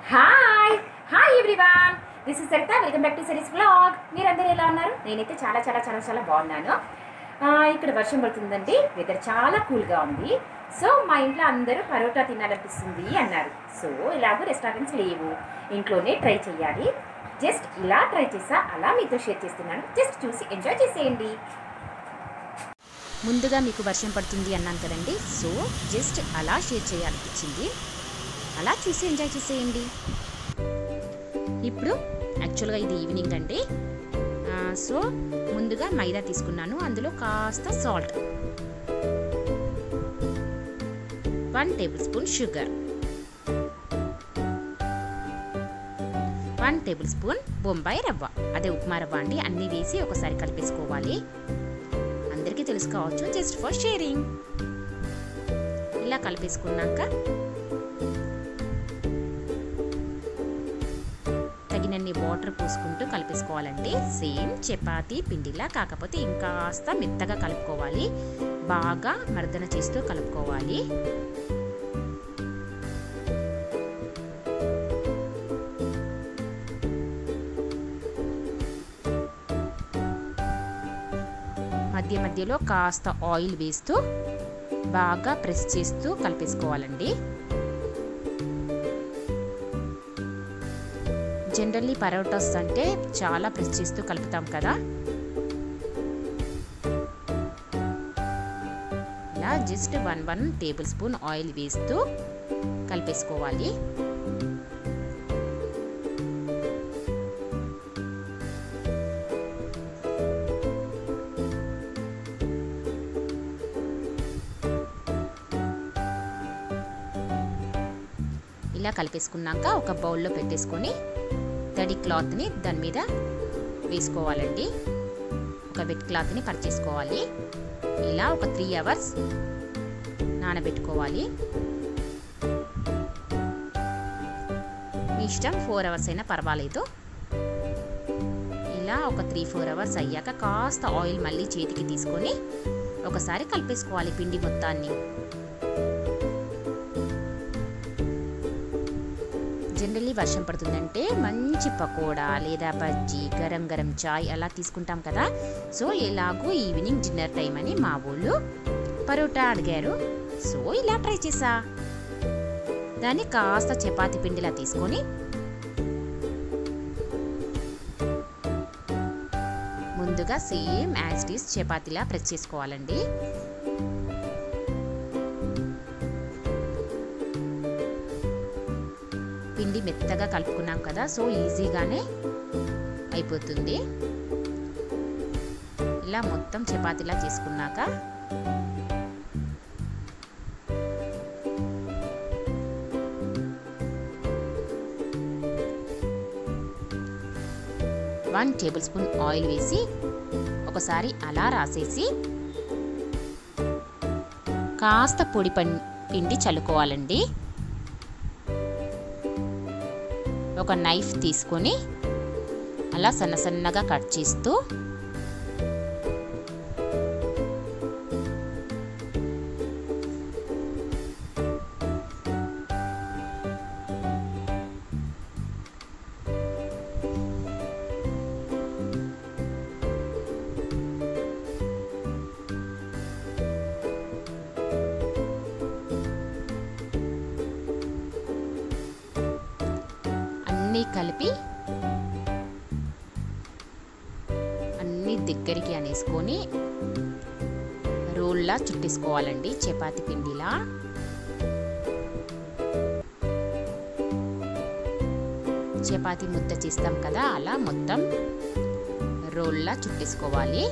hi hi everyone this is Saritha welcome back to series blog మీరందరూ ఎలా ఉన్నారు నేనైతే చాలా చాలా చాలా చాలా బాగున్నాను ఆ, ఇక్కడ వర్షం పడుతుందండి వెదర్ చాలా కూల్గా ఉంది సో మా ఇంట్లో అందరూ పరోటా తినాలనిపిస్తుంది అన్నారు సో ఇలాగూ రెస్టారెంట్స్ లేవు ఇంట్లోనే ట్రై చేయాలి జస్ట్ ఇలా ట్రై చేసా అలా మీతో షేర్ చేస్తున్నాను జస్ట్ చూసి ఎంజాయ్ చేసేయండి ముందుగా మీకు వర్షం పడుతుంది అన్నాను కదండి సో జస్ట్ అలా షేర్ చేయాలనిపించింది అలా చూసి ఎంజాయ్ చేసేయండి ఇప్పుడు యాక్చువల్గా ఇది ఈవినింగ్ అండి ఆ, సో ముందుగా మైదా తీసుకున్నాను అందులో కాస్త salt one tablespoon sugar one tablespoon Bombay రవ్వ అదే ఉప్మా రవ్వ అండి అన్నీ వేసి ఒకసారి కలిపేసుకోవాలి అందరికీ తెలుసు కావచ్చు జస్ట్ ఫర్ షేరింగ్ ఇలా కలిపేసుకున్నాక తగినన్ని వాటర్ పోసుకుంటూ కలిపేసుకోవాలంటే సేమ్ చపాతీ పిండిలా కాకపోతే ఇంకాస్త మెత్తగా కలుపుకోవాలి బాగా మర్దన చేస్తూ కలుపుకోవాలి మధ్య మధ్యలో కాస్త ఆయిల్ వేస్తూ బాగా ప్రెస్ చేస్తూ కలిపేసుకోవాలండి జనరల్లీ పరోటాస్ అంటే చాలా ప్రెస్ చేస్తూ కలుపుతాం కదా ఇలా just one one tablespoon oil వేస్తూ కలిపేసుకోవాలి ఇలా కలిపేసుకున్నాక ఒక బౌల్లో పెట్టేసుకొని తడి క్లాత్ని దాని మీద వేసుకోవాలండి ఒక వెట్ క్లాత్ని పర్చేసుకోవాలి ఇలా ఒక త్రీ అవర్స్ నానబెట్టుకోవాలి మీ ఇష్టం ఫోర్ అవర్స్ అయినా పర్వాలేదు ఇలా ఒక త్రీ ఫోర్ అవర్స్ అయ్యాక కాస్త ఆయిల్ మళ్ళీ చేతికి తీసుకొని ఒకసారి కలిపేసుకోవాలి పిండి మొత్తాన్ని జనరల్లీ వర్షం పడుతుందంటే మంచి పకోడా లేదా బజ్జీ గరం గరం చాయ్ అలా తీసుకుంటాం కదా సో ఎలాగో ఈవినింగ్ డిన్నర్ టైం అని మా ఊళ్ళు పరోటా అడిగారు సో ఇలా ట్రై చేసా దాన్ని కాస్త చపాతి పిండిలా తీసుకొని ముందుగా సేమ్ యాజ్ ఇట్ ఈస్ చపాతీలా ప్రెస్ చేసుకోవాలండి పిండి మెత్తగా కలుపుకున్నాం కదా సో ఈజీగానే అయిపోతుంది ఇలా మొత్తం చపాతీలా చేసుకున్నాక వన్ టేబుల్ స్పూన్ ఆయిల్ వేసి ఒకసారి అలా రాసేసి కాస్త పొడి పం పిండి చల్లుకోవాలండి ఒక నైఫ్ తీసుకొని అలా సన్న సన్నగా కట్ చేస్తూ అన్నీ కలిపి అన్నీ దగ్గరికి అనేసుకొని రోల్లా చుట్టేసుకోవాలండి చపాతి పిండిలా చపాతి ముద్ద చేస్తాం కదా అలా మొత్తం రోల్లా చుట్టేసుకోవాలి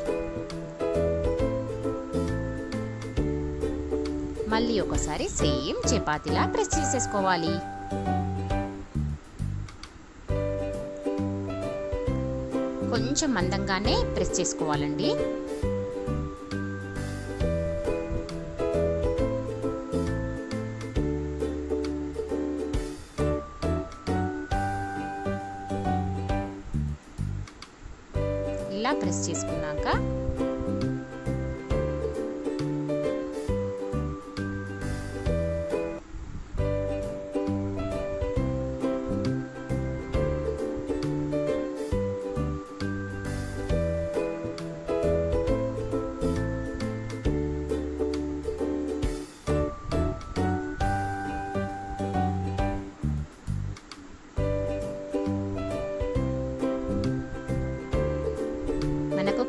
మళ్ళీ ఒకసారి సేమ్ చపాతీలా ప్రెస్ చేసేసుకోవాలి కొంచెం మందంగానే ప్రెస్ చేసుకోవాలండి ఇలా ప్రెస్ చేసుకున్నాక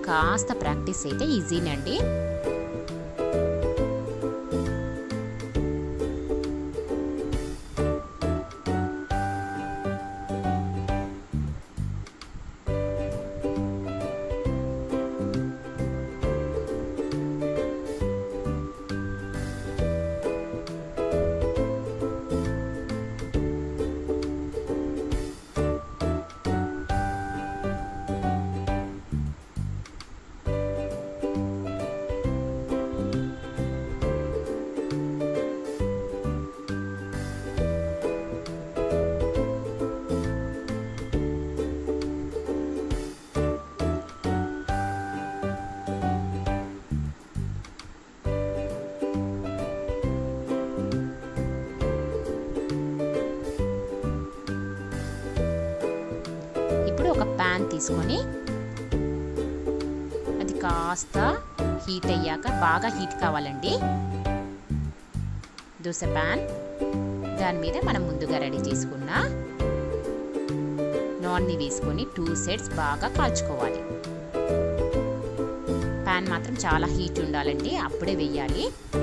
కాస్త ప్రాక్టీస్ అయితే ఈజీనండి ఇప్పుడు ఒక ప్యాన్ తీసుకొని అది కాస్త హీట్ అయ్యాక బాగా హీట్ కావాలండి దోశ ప్యాన్ దాని మీద మనం ముందుగా రెడీ చేసుకున్న నాన్ని వేసుకొని టూ సెట్స్ బాగా కాల్చుకోవాలి ప్యాన్ మాత్రం చాలా హీట్ ఉండాలండి అప్పుడే వెయ్యాలి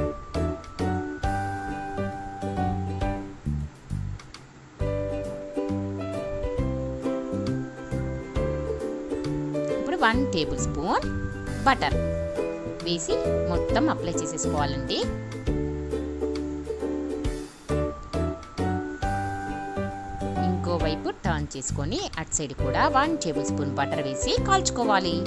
ఇప్పుడు వన్ టేబుల్ స్పూన్ బటర్ వేసి మొత్తం అప్లై చేసేసుకోవాలండి ఇంకోవైపు టర్న్ చేసుకొని అటు సైడ్ కూడా వన్ టేబుల్ స్పూన్ బటర్ వేసి కాల్చుకోవాలి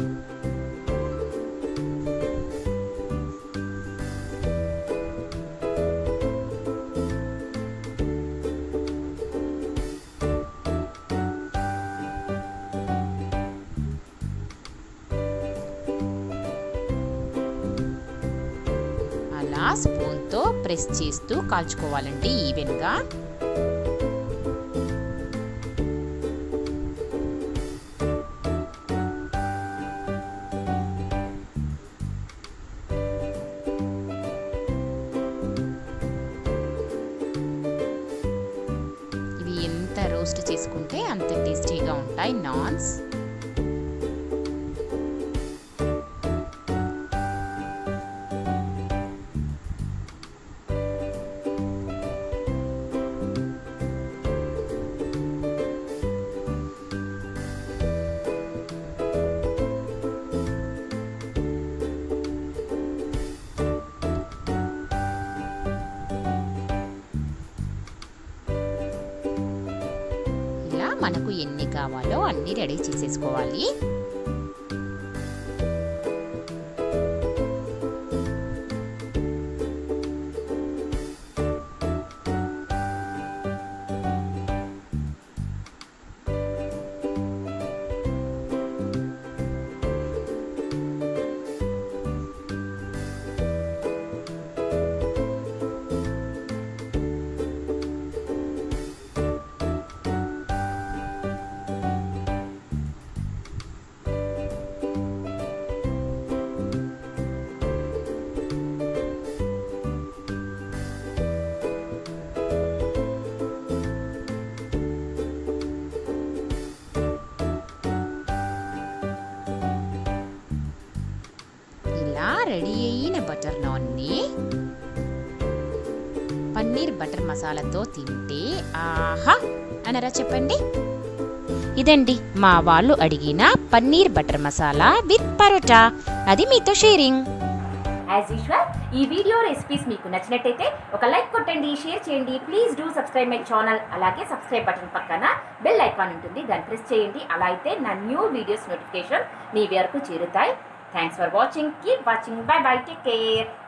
అలా స్పూన్తో ప్రెస్ చేస్తూ కాల్చుకోవాలండి ఈవెన్గా ఇవి ఎంత రోస్ట్ చేసుకుంటే అంత టేస్టీగా ఉంటాయి నాన్స్ ఇలా మనకు ఎన్ని కావాలో అన్ని రెడీ చేసేసుకోవాలి ఇలా రెడీ అయిన బటర్ నాన్ని పన్నీర్ బటర్ మసాలాతో తింటే ఆహా అనరా చెప్పండి ఇదండి మా వాళ్ళు అడిగిన పన్నీర్ బటర్ మసాలా విత్ పరోటా అది మీతో షేరింగ్ యాజ్ యూజువల్ ఈ వీడియో రెసిపీస్ మీకు నచ్చినట్టయితే ఒక లైక్ కొట్టండి షేర్ చేయండి please do subscribe my channel అలాగే సబ్స్క్రైబ్ బటన్ పక్కన బెల్ ఐకాన్ ఉంటుంది దాన్ని ప్రెస్ చేయండి అలా అయితే నా న్యూ వీడియోస్ నోటిఫికేషన్ మీ వరకు చేరుతాయి thanks for watching keep watching bye bye take care